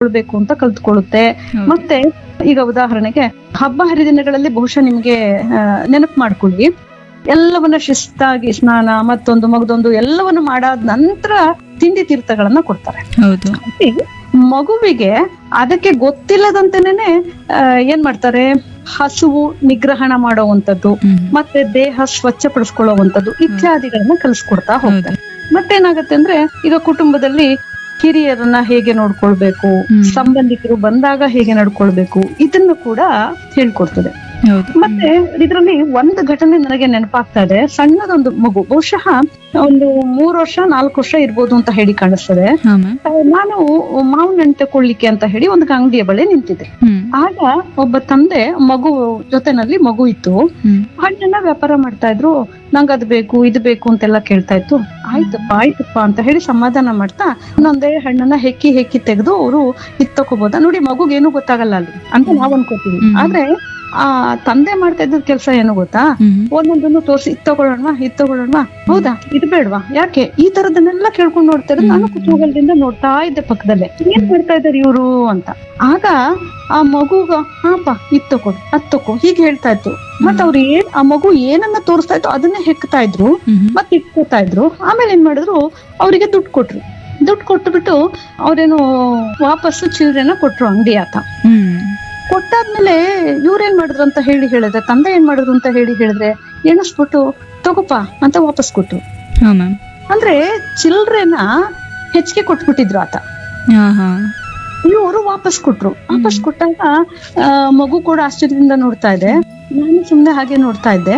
ನಡ್ಕೊಳ್ಬೇಕು ಅಂತ ಕಲ್ತ್ಕೊಳ್ಳುತ್ತೆ ಹೌದು. ಮತ್ತೆ ಈಗ ಉದಾಹರಣೆಗೆ ಹಬ್ಬ ಹರಿದಿನಗಳಲ್ಲಿ ಬಹುಶಃ ನಿಮ್ಗೆ ನೆನಪು ಮಾಡ್ಕೊಳ್ಳಿ ಎಲ್ಲವನ್ನ ಶಿಸ್ತಾಗಿ ಸ್ನಾನ ಮತ್ತೊಂದು ಮಗದೊಂದು ಎಲ್ಲವನ್ನು ಮಾಡಾದ ನಂತರ ತಿಂಡಿ ತೀರ್ಥಗಳನ್ನ ಕೊಡ್ತಾರೆ ಹೌದು ಈ ಮಗುವಿಗೆ ಅದಕ್ಕೆ ಗೊತ್ತಿಲ್ಲದಂತೆನೆ ಏನ್ ಮಾಡ್ತಾರೆ ಹಸುವು ನಿಗ್ರಹಣ ಮಾಡುವಂತದ್ದು ಹ್ಮ್. ಮತ್ತೆ ದೇಹ ಸ್ವಚ್ಛಪಡಿಸ್ಕೊಳ್ಳುವಂತದ್ದು ಇತ್ಯಾದಿಗಳನ್ನ ಕಲಿಸ್ಕೊಡ್ತಾ ಹೋಗ್ತಾರೆ ಮತ್ತೇನಾಗತ್ತೆ ಅಂದ್ರೆ ಈಗ ಕುಟುಂಬದಲ್ಲಿ ಹಿರಿಯರನ್ನ ಹೇಗೆ ನೋಡ್ಕೊಳ್ಬೇಕು ಹ್ಮ್. ಸಂಬಂಧಿಕರು ಬಂದಾಗ ಹೇಗೆ ನಡ್ಕೊಳ್ಬೇಕು ಇದನ್ನು ಕೂಡ ಹೇಳ್ಕೊಡ್ತದೆ ಹೌದು ಮತ್ತೆ ಇದರಲ್ಲಿ ಒಂದು ಘಟನೆ ನನಗೆ ನೆನಪಾಗ್ತಾ ಇದೆ ಸಣ್ಣದೊಂದು ಮಗು ಬಹುಶಃ ಒಂದು ಮೂರು ವರ್ಷ ನಾಲ್ಕು ವರ್ಷ ಇರ್ಬೋದು ಅಂತ ಹೇಳಿ ಕಾಣಿಸ್ತದೆ ಹಾ ಮ್ಯಾಮ್ ಆ, ನಾನು ಮಾವಿನ ಹಣ್ಣು ತಕೊಳ್ಳಿಕ್ಕೆ ಅಂತ ಹೇಳಿ ಒಂದು ಅಂಗಡಿಯ ಬಳಿ ನಿಂತಿದ್ದೆ ಹ್ಮ್ ಆಗ ಒಬ್ಬ ತಂದೆ ಮಗು ಜೊತೆನಲ್ಲಿ ಮಗು ಇತ್ತು ಹ್ಮ್ ಹಣ್ಣನ್ನ ವ್ಯಾಪಾರ ಮಾಡ್ತಾ ಇದ್ರು ನಂಗ್ ಅದ್ ಬೇಕು ಇದು ಬೇಕು ಅಂತೆಲ್ಲ ಕೇಳ್ತಾ ಇತ್ತು ಆಯ್ತಪ್ಪ ಆಯ್ತಪ್ಪ ಅಂತ ಹೇಳಿ ಸಮಾಧಾನ ಮಾಡ್ತಾ ಒಂದೊಂದೇ ಹಣ್ಣನ್ನ ಹೆಕ್ಕಿ ಹೆಕ್ಕಿ ತೆಗೆದು ಅವರು ಇದ್ ತಕೋಬೋದ ನೋಡಿ ಮಗುಗೆ ಏನು ಗೊತ್ತಾಗಲ್ಲ ಅಲ್ಲಿ ಅಂತ ನಾವ್ ಅನ್ಕೋತೀವಿ ಹ್ಮ್. ಆದ್ರೆ ಆ ತಂದೆ ಮಾಡ್ತಾ ಇದ್ದ ಕೆಲಸ ಏನು ಗೊತ್ತಾ ಹ್ಮ್ ಒಂದೊಂದನ್ನು ತೋರಿಸಿ ಇದ್ ತಗೊಳ್ಳೋಣವಾ ಇದ್ ತಗೊಳ್ಳೋಣವಾ ಹೌದಾ ಇದು ಬೇಡವಾ ಯಾಕೆ ಈ ತರದನ್ನೆಲ್ಲ ಕೇಳ್ಕೊಂಡು ನೋಡ್ತಾ ಇರೋದು ನಾನು ಕುತೂಹಲದಿಂದ ನೋಡ್ತಾ ಇದ್ದೆ ಪಕ್ಕದಲ್ಲೇ ಏನ್ ಮಾಡ್ತಾ ಇದಾರೆ ಇವ್ರು ಅಂತ ಆಗ ಆ ಮಗುಗ ಹಾಪ ಇದ್ ತಗೊಡು ಅದ್ ತಗೋ ಹೀಗೆ ಹೇಳ್ತಾ ಇತ್ತು ಮತ್ ಅವ್ರು ಏನ್ ಆ ಮಗು ಏನನ್ನ ತೋರಿಸ್ತಾ ಇತ್ತು ಅದನ್ನೇ ಹೆಕ್ತಾ ಇದ್ರು ಹ್ಮ್ ಮತ್ತೆ ಇಟ್ಕೋತಾ ಇದ್ರು ಆಮೇಲೆ ಏನ್ ಮಾಡಿದ್ರು ಅವರಿಗೆ ದುಡ್ಡು ಕೊಟ್ರು ದುಡ್ಡು ಕೊಟ್ಬಿಟ್ಟು ಅವ್ರೇನು ವಾಪಸ್ಸು ಚಿಲ್ಡ್ರನ್ನ ಕೊಟ್ರು ಅಂಗಡಿ ಆತ ಹ್ಮ್ ಕೊಟ್ಟಾದ್ಮೇಲೆ ಇವ್ರೇನ್ ಮಾಡಿದ್ರು ಅಂತ ಹೇಳಿ ಹೇಳಿದ್ರೆ ತಂದೆ ಏನ್ ಮಾಡಿದ್ರು ಅಂತ ಹೇಳಿ ಹೇಳಿದ್ರೆ ಎಣಿಸ್ಬಿಟ್ಟು ತಗೋಪ ಅಂತ ವಾಪಸ್ ಕೊಟ್ರು ಹಾ ಮ್ಯಾಮ್ ಅಂದ್ರೆ ಚಿಲ್ಡ್ರೆನ ಹೆಚ್ಚಿಗೆ ಕೊಟ್ಬಿಟ್ಟಿದ್ರು ಆತ ಹಾ ಹಾ ಇವರು ವಾಪಸ್ ಕೊಟ್ರು ವಾಪಸ್ ಕೊಟ್ಟಾಗ ಆ, ಮಗು ಕೂಡ ಆಶ್ಚರ್ಯದಿಂದ ನೋಡ್ತಾ ಇದೆ ನಾನು ಸುಮ್ನೆ ಹಾಗೆ ನೋಡ್ತಾ ಇದ್ದೆ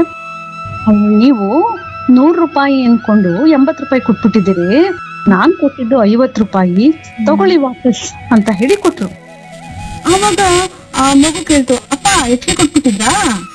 ಅವ್ ನೀವು ನೂರ್ ರೂಪಾಯಿ ಅನ್ಕೊಂಡು ಎಂಬತ್ ರೂಪಾಯಿ ಕೊಟ್ಬಿಟ್ಟಿದ್ದೀರಿ ನಾನ್ ಕೊಟ್ಟಿದ್ದು ಐವತ್ ರೂಪಾಯಿ ತಗೊಳ್ಳಿ ವಾಪಸ್ ಅಂತ ಹೇಳಿ ಕೊಟ್ರು ಆವಾಗ ಆ ಮಗು ಕೇಳ್ತು ಅಪ್ಪ ಹೆಚ್ಚಿಗೆ ಕೊಟ್ಬಿಟ್ಟಿದ್ರಾ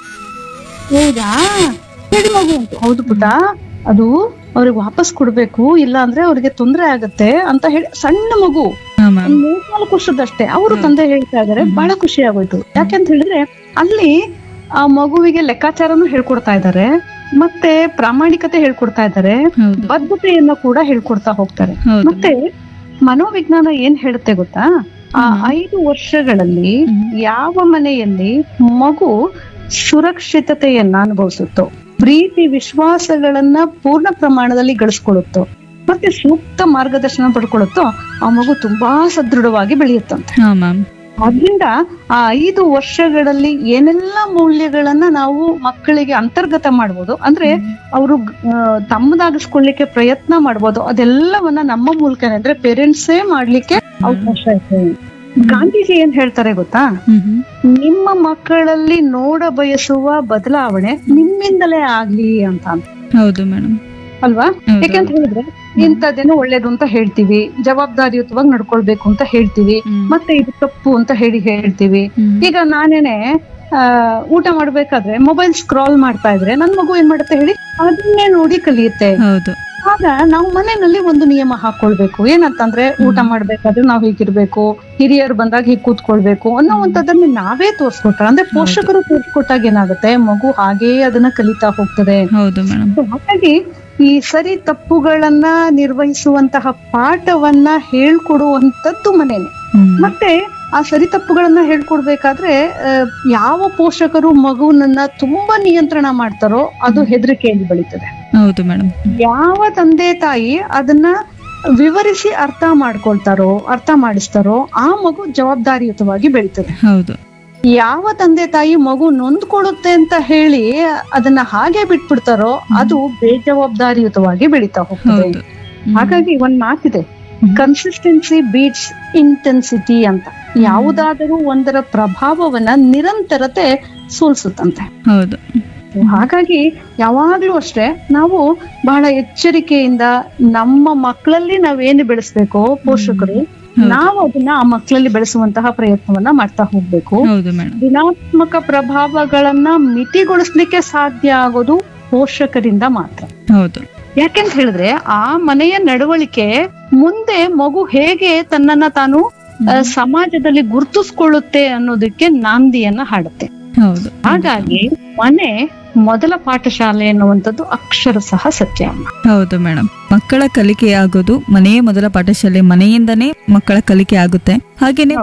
ಹೌದಾ ಹೇಳಿ ಮಗು ಅಂತ ಹೌದು ಪುಟ ಅದು ಅವ್ರಿಗೆ ವಾಪಸ್ ಕೊಡ್ಬೇಕು ಇಲ್ಲ ಅಂದ್ರೆ ಅವ್ರಿಗೆ ತೊಂದ್ರೆ ಆಗತ್ತೆ ಅಂತ ಹೇಳಿ ಸಣ್ಣ ಮಗು ಹಾ ಮ್ಯಾಮ್ ಒಂದ್ ಮೂರ್ನಾಲ್ಕು ವರ್ಷದಷ್ಟೇ ಅವರು ತಂದೆ ಹೇಳ್ತಾ ಇದಾರೆ ಬಹಳ ಖುಷಿ ಆಗೋಯ್ತು ಯಾಕೆಂತ ಹೇಳಿದ್ರೆ ಅಲ್ಲಿ ಆ ಮಗುವಿಗೆ ಲೆಕ್ಕಾಚಾರನು ಹೇಳ್ಕೊಡ್ತಾ ಇದ್ದಾರೆ ಮತ್ತೆ ಪ್ರಾಮಾಣಿಕತೆ ಹೇಳ್ಕೊಡ್ತಾ ಇದ್ದಾರೆ ಹೌದು ಬದ್ಧತೆಯನ್ನ ಕೂಡ ಹೇಳ್ಕೊಡ್ತಾ ಹೋಗ್ತಾರೆ ಹೌದು ಮತ್ತೆ ಮನೋವಿಜ್ಞಾನ ಏನ್ ಹೇಳುತ್ತೆ ಗೊತ್ತಾ ಆ ಐದು ವರ್ಷಗಳಲ್ಲಿ ಹ್ಮ್. ಯಾವ ಮನೆಯಲ್ಲಿ ಮಗು ಸುರಕ್ಷಿತತೆಯನ್ನ ಅನುಭವಿಸುತ್ತೋ ಪ್ರೀತಿ ವಿಶ್ವಾಸಗಳನ್ನ ಪೂರ್ಣ ಪ್ರಮಾಣದಲ್ಲಿ ಗಳಿಸ್ಕೊಳ್ಳುತ್ತೋ ಮತ್ತೆ ಸೂಕ್ತ ಮಾರ್ಗದರ್ಶನ ಪಡ್ಕೊಳ್ಳುತ್ತೋ ಆ ಮಗು ತುಂಬಾ ಸದೃಢವಾಗಿ ಬೆಳೆಯುತ್ತಂತೆ ಹಾ ಮ್ಯಾಮ್ ಆದ್ರಿಂದ ಆ ಐದು ವರ್ಷಗಳಲ್ಲಿ ಏನೆಲ್ಲ ಮೌಲ್ಯಗಳನ್ನ ನಾವು ಮಕ್ಕಳಿಗೆ ಅಂತರ್ಗತ ಮಾಡ್ಬೋದು ಅಂದ್ರೆ ಅವರು ತಮ್ಮದಾಗಿಸ್ಕೊಳ್ಳಿಕ್ಕೆ ಪ್ರಯತ್ನ ಮಾಡ್ಬೋದು ಅದೆಲ್ಲವನ್ನ ನಮ್ಮ ಮೂಲಕನೇ ಅಂದ್ರೆ ಪೇರೆಂಟ್ಸೇ ಮಾಡ್ಲಿಕ್ಕೆ ಅವಕಾಶ ಇದೆ ಗಾಂಧೀಜಿ ಏನ್ ಹೇಳ್ತಾರೆ ಗೊತ್ತಾ ಹ್ಮ್ ಹ್ಮ್ ನಿಮ್ಮ ಮಕ್ಕಳಲ್ಲಿ ನೋಡ ಬಯಸುವ ಬದಲಾವಣೆ ನಿಮ್ಮಿಂದಲೇ ಆಗ್ಲಿ ಅಂತ ಅಂತ. ಹೌದು ಮೇಡಮ್ ಅಲ್ವಾ ಹೌದು. ಯಾಕೆಂತ ಹೇಳಿದ್ರೆ ಇಂಥದ್ದೇನೋ ಒಳ್ಳೇದು ಅಂತ ಹೇಳ್ತೀವಿ ಜವಾಬ್ದಾರಿಯುತವಾಗಿ ನಡ್ಕೊಳ್ಬೇಕು ಅಂತ ಹೇಳ್ತೀವಿ ಹ್ಮ್. ಮತ್ತೆ ಇದು ತಪ್ಪು ಅಂತ ಹೇಳಿ ಹೇಳ್ತೀವಿ ಹ್ಮ್. ಈಗ ನಾನೇನೆ ಆ, ಊಟ ಮಾಡ್ಬೇಕಾದ್ರೆ ಮೊಬೈಲ್ ಸ್ಕ್ರಾಲ್ ಮಾಡ್ತಾ ಇದ್ರೆ ನನ್ ಮಗು ಏನ್ ಮಾಡುತ್ತೆ ಹೇಳಿ ಅದನ್ನೇ ನೋಡಿ ಕಲಿಯುತ್ತೆ ಹೌದು ಆಗ ನಾವು ಮನೆಯಲ್ಲಿ ಒಂದು ನಿಯಮ ಹಾಕೊಳ್ಬೇಕು ಏನಂತಂದ್ರೆ ಊಟ ಮಾಡ್ಬೇಕಾದ್ರೆ ನಾವ್ ಹೀಗಿರ್ಬೇಕು ಹಿರಿಯರು ಬಂದಾಗ ಹೀಗ್ ಕೂತ್ಕೊಳ್ಬೇಕು ಅನ್ನೋವಂಥದ್ದನ್ನ ನಾವೇ ತೋರ್ಸ್ಕೊಟ್ರ ಅಂದ್ರೆ ಪೋಷಕರು ತೋರ್ಸ್ಕೊಟ್ಟಾಗ ಏನಾಗುತ್ತೆ ಮಗು ಹಾಗೇ ಅದನ್ನ ಕಲಿತಾ ಹೋಗ್ತದೆ ಹೌದು ಮೇಡಮ್ So ಹಾಗಾಗಿ ಈ ಸರಿ ತಪ್ಪುಗಳನ್ನ ನಿರ್ವಹಿಸುವಂತಹ ಪಾಠವನ್ನ ಹೇಳ್ಕೊಡುವಂತದ್ದು ಮನೇನೆ ಮತ್ತೆ ಆ ಸರಿ ತಪ್ಪುಗಳನ್ನ ಹೇಳ್ಕೊಡ್ಬೇಕಾದ್ರೆ ಆ, ಯಾವ ಪೋಷಕರು ಮಗುವನ್ನ ತುಂಬಾ ನಿಯಂತ್ರಣ ಮಾಡ್ತಾರೋ ಅದು ಹೆದರಿಕೆಯಲ್ಲಿ ಬೆಳೀತದೆ ಹೌದು ಮೇಡಮ್ ಯಾವ ತಂದೆ ತಾಯಿ ಅದನ್ನ ವಿವರಿಸಿ ಅರ್ಥ ಮಾಡ್ಕೊಳ್ತಾರೋ ಅರ್ಥ ಮಾಡಿಸ್ತಾರೋ ಆ ಮಗು ಜವಾಬ್ದಾರಿಯುತವಾಗಿ ಬೆಳೀತದೆ ಹೌದು ಯಾವ ತಂದೆ ತಾಯಿ ಮಗು ನೊಂದ್ಕೊಳ್ಳುತ್ತೆ ಅಂತ ಹೇಳಿ ಅದನ್ನ ಹಾಗೆ ಬಿಟ್ಬಿಡ್ತಾರೋ ಅದು ಬೇಜವಾಬ್ದಾರಿಯುತವಾಗಿ ಬೆಳೀತಾ ಹೋಗ್ತದೆ ಹೌದು ಹ್ಮ್. ಹಾಗಾಗಿ ಒಂದ್ ಮಾತಿದೆ ಹ್ಮ್. ಕನ್ಸಿಸ್ಟೆನ್ಸಿ ಬೀಟ್ಸ್ ಇಂಟೆನ್ಸಿಟಿ ಅಂತ ಯಾವುದಾದರೂ ಒಂದರ ಪ್ರಭಾವವನ್ನ ನಿರಂತರತೆ ಸೋಲ್ಸುತ್ತಂತೆ ಹೌದು ಹಾಗಾಗಿ ಯಾವಾಗ್ಲೂ ಅಷ್ಟೇ ನಾವು ಬಹಳ ಎಚ್ಚರಿಕೆಯಿಂದ ನಮ್ಮ ಮಕ್ಕಳಲ್ಲಿ ನಾವೇನು ಬೆಳೆಸ್ಬೇಕೋ ಪೋಷಕರು ಹೌದು. ನಾವು ಅದನ್ನ ಆ ಮಕ್ಕಳಲ್ಲಿ ಬೆಳೆಸುವಂತಹ ಪ್ರಯತ್ನವನ್ನ ಮಾಡ್ತಾ ಹೋಗ್ಬೇಕು ಹೌದು ಮೇಡಮ್ ಋಣಾತ್ಮಕ ಪ್ರಭಾವಗಳನ್ನ ಮಿತಿಗೊಳಿಸ್ಲಿಕ್ಕೆ ಸಾಧ್ಯ ಆಗೋದು ಪೋಷಕರಿಂದ ಮಾತ್ರ ಹೌದು ಯಾಕೆಂತ ಹೇಳಿದ್ರೆ ಆ ಮನೆಯ ನಡವಳಿಕೆ ಮುಂದೆ ಮಗು ಹೇಗೆ ತನ್ನನ್ನ ತಾನು ಆ, ಸಮಾಜದಲ್ಲಿ ಗುರುತಿಸ್ಕೊಳ್ಳುತ್ತೆ ಅನ್ನೋದಕ್ಕೆ ನಾಂದಿಯನ್ನ ಹಾಡುತ್ತೆ ಹೌದು ಹಾಗಾಗಿ ಮನೆ ಮೊದಲ ಪಾಠಶಾಲೆ ಅನ್ನುವಂಥದ್ದು ಅಕ್ಷರ ಸಹ ಸತ್ಯ ಹೌದು ಮೇಡಮ್ ಮಕ್ಕಳ ಕಲಿಕೆ ಆಗೋದು ಮನೆಯೇ ಮೊದಲ ಪಾಠಶಾಲೆ ಮನೆಯಿಂದನೇ ಮಕ್ಕಳ ಕಲಿಕೆ ಆಗುತ್ತೆ ಹಾಗೇನೆ